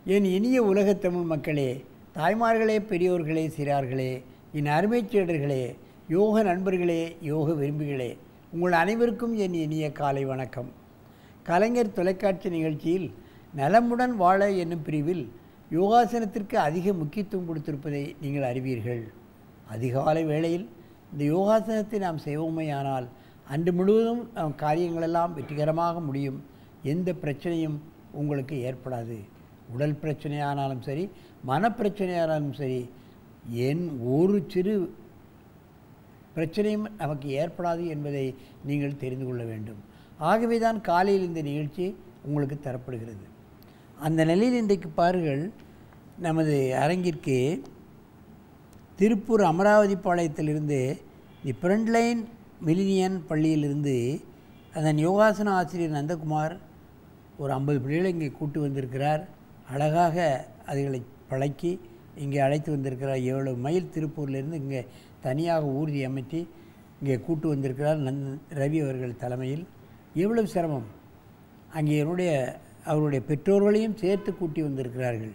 என் இனிய உலகத் தமிழ் மக்களே தாய்மார்களே பெரியோர்களே சிறார்களே என் அருமைச் சீடர்களே யோக நண்பர்களே யோக விரும்பிகளே உங்கள் அனைவருக்கும் என் இனிய காலை வணக்கம் கலைஞர் தொலைக்காட்சி நிகழ்ச்சியில் நலமுடன் வாழ என்னும் பிரிவில் யோகாசனத்திற்கு அதிக முக்கியத்துவம் கொடுத்திருப்பதை நீங்கள் அறிவீர்கள் அதிகாலை வேளையில் இந்த யோகாசனத்தை நாம் செய்வோமேயானால் அன்று முழுவதும் நம் காரியங்களெல்லாம் வெற்றிகரமாக முடியும் எந்த பிரச்சனையும் உங்களுக்கு ஏற்படாது உடல் பிரச்சனையானாலும் சரி மனப்பிரச்சனையானாலும் சரி என் ஒரு சிறு பிரச்சனையும் நமக்கு ஏற்படாது என்பதை நீங்கள் தெரிந்து கொள்ள வேண்டும் ஆகவே தான் காலையில் இந்த நிகழ்ச்சி உங்களுக்கு தரப்படுகிறது அந்த நிலையில் இன்றைக்கு பாருங்கள் நமது அரங்கிற்கு திருப்பூர் அமராவதி பாளையத்திலிருந்து தி ஃப்ரண்ட்லைன் மிலினியன் பள்ளியிலிருந்து அதன் யோகாசன ஆசிரியர் நந்தகுமார் ஒரு ஐம்பது பிள்ளைகளை இங்கே கூட்டு வந்திருக்கிறார் அழகாக அதுகளை பழக்கி இங்கே அழைத்து வந்திருக்கிறார் ஏழு மைல் திருப்பூர்லேருந்து இங்கே தனியாக ஊர்தி அமைத்து இங்கே கூட்டு வந்திருக்கிறார் நந் ரவி அவர்கள் தலைமையில் எவ்வளவு சிரமம் அங்கே என்னுடைய அவருடைய பெற்றோர்களையும் சேர்த்து கூட்டி வந்திருக்கிறார்கள்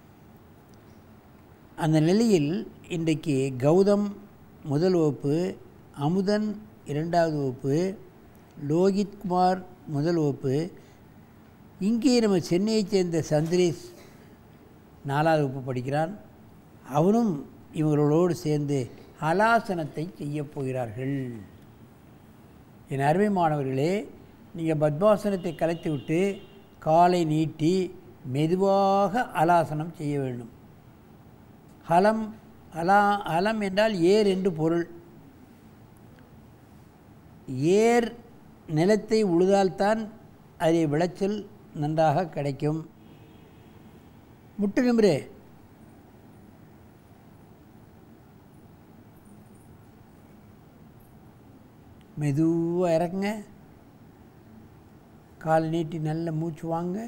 அந்த நிலையில் இன்றைக்கு கௌதம் முதல் வகுப்பு அமுதன் இரண்டாவது வகுப்பு லோகித்குமார் முதல் வகுப்பு இங்கே நம்ம சென்னையைச் சேர்ந்த சந்திரேஷ் நாலாவது வகுப்பு படிக்கிறான் அவனும் இவங்களோடு சேர்ந்து ஹலாசனத்தை செய்யப் போகிறார்கள் என் அருமை மாணவர்களே நீங்கள் பத்மாசனத்தை கலைத்துவிட்டு காலை நீட்டி மெதுவாக அலாசனம் செய்ய வேண்டும் ஹலம் அலா அலம் என்றால் ஏர் என்று பொருள் ஏர் நிலத்தை உழுதால்தான் அதை விளைச்சல் நன்றாக கிடைக்கும் முட்டு நிமிரு மெதுவாக இறக்குங்க கால் நீட்டி நல்ல மூச்சு வாங்க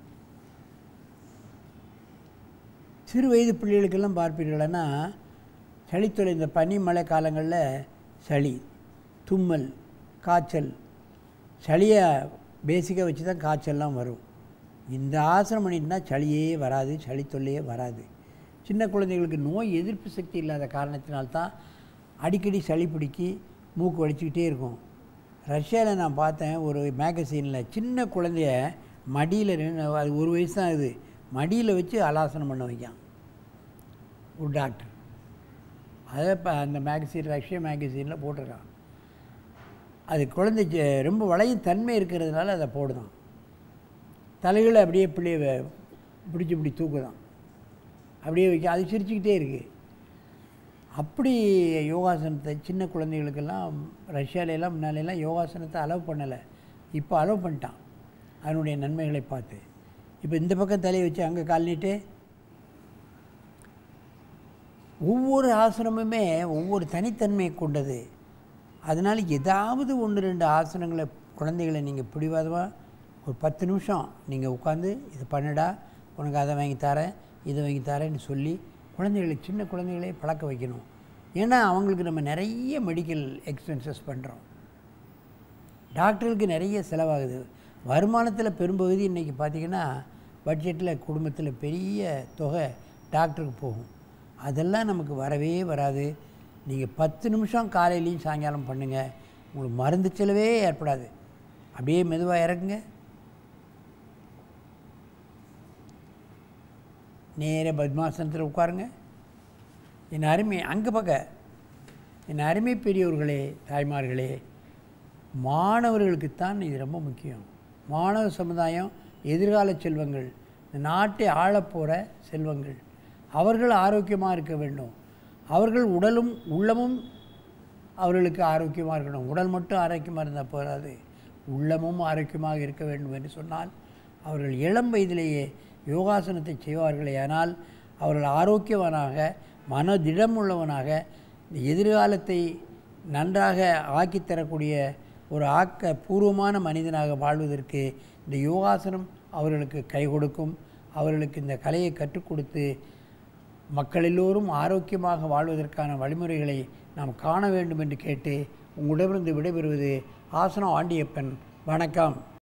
சிறு வயது பிள்ளைகளுக்கெல்லாம் பார்ப்பீர்கள்னா சளித்தொலை இந்த பனி மழை காலங்களில் சளி தும்மல் காய்ச்சல் சளியை பேசிக்காக வச்சு தான் காய்ச்சல்லாம் வரும் இந்த ஆசனம் பண்ணிட்டுனா சளியே வராது சளி தொல்லையே வராது சின்ன குழந்தைகளுக்கு நோய் எதிர்ப்பு சக்தி இல்லாத காரணத்தினால்தான் அடிக்கடி சளி பிடிக்கி மூக்கு வலிச்சுக்கிட்டே இருக்கும் ரஷ்யாவில் நான் பார்த்தேன் ஒரு மேகசீனில் சின்ன குழந்தைய மடியில் ரெண்டு அது ஒரு வயசு தான் இது மடியில் வச்சு அலாசனம் பண்ண வைக்கான் ஒரு டாக்டர் அதை இப்போ அந்த மேகசீன் ரஷ்யா மேகசீனில் போட்டிருக்கான் அது குழந்தை ஜ- ரொம்ப வளையும் தன்மை இருக்கிறதுனால அதை போடுதான் தலைகளை அப்படியே பிள்ளைய பிடிச்சி இப்படி தூக்குதான் அப்படியே வைக்க அது சிரிச்சுக்கிட்டே இருக்குது அப்படி யோகாசனத்தை சின்ன குழந்தைகளுக்கெல்லாம் ரஷ்யால எல்லாம் முன்னாலெல்லாம் யோகாசனத்தை அலோவ் பண்ணலை இப்போ அலோவ் பண்ணிட்டான் அதனுடைய நன்மைகளை பார்த்து இப்போ இந்த பக்கம் தலையை வச்சு அங்கே கால் நீட்டு ஒவ்வொரு ஆசனமுமே ஒவ்வொரு தனித்தன்மையை கொண்டது அதனால் ஏதாவது ஒன்று ரெண்டு ஆசனங்களை குழந்தைகளை நீங்கள் பிடிவாதமாக ஒரு பத்து நிமிஷம் நீங்கள் உட்காந்து இது பண்ணுடா உனக்கு அதை வாங்கி தரேன் இதை வாங்கி தரேன்னு சொல்லி குழந்தைகளை சின்ன குழந்தைகளே பழக்க வைக்கணும் ஏன்னா அவங்களுக்கு நம்ம நிறைய மெடிக்கல் எக்ஸ்பென்சஸ் பண்ணுறோம் டாக்டருக்கு நிறைய செலவாகுது வருமானத்தில் பெரும்பகுதி இன்றைக்கி பார்த்திங்கன்னா பட்ஜெட்டில் குடும்பத்தில் பெரிய தொகை டாக்டருக்கு போகும் அதெல்லாம் நமக்கு வரவே வராது நீங்கள் பத்து நிமிஷம் காலையிலையும் சாயங்காலம் பண்ணுங்கள் உங்களுக்கு மருந்து செலவே ஏற்படாது அப்படியே மெதுவாக இறக்குங்க நேர பத்மாசனத்தில் உட்காருங்க என் அருமை அங்கே பக்க என் அருமை பெரியோர்களே தாய்மார்களே மாணவர்களுக்குத்தான் இது ரொம்ப முக்கியம் மாணவ சமுதாயம் எதிர்கால செல்வங்கள் இந்த நாட்டை ஆளப்போகிற செல்வங்கள் அவர்கள் ஆரோக்கியமாக இருக்க வேண்டும் அவர்கள் உடலும் உள்ளமும் அவர்களுக்கு ஆரோக்கியமாக இருக்கணும் உடல் மட்டும் ஆரோக்கியமாக இருந்தால் போதாது உள்ளமும் ஆரோக்கியமாக இருக்க வேண்டும் என்று சொன்னால் அவர்கள் இளம் வயதிலேயே யோகாசனத்தை செய்வார்களே ஆனால் அவர்கள் ஆரோக்கியவானாக மனதிடம் உள்ளவனாக இந்த எதிர்காலத்தை நன்றாக ஆக்கித் தரக்கூடிய ஒரு ஆக்க பூர்வமான மனிதனாக வாழ்வதற்கு இந்த யோகாசனம் அவர்களுக்கு கை கொடுக்கும் அவர்களுக்கு இந்த கலையை கற்றுக் கொடுத்து மக்கள் எல்லோரும் ஆரோக்கியமாக வாழ்வதற்கான வழிமுறைகளை நாம் காண வேண்டும் என்று கேட்டு உங்களிடமிருந்து விடைபெறுவது ஆசனம் ஆண்டியப்பன் வணக்கம்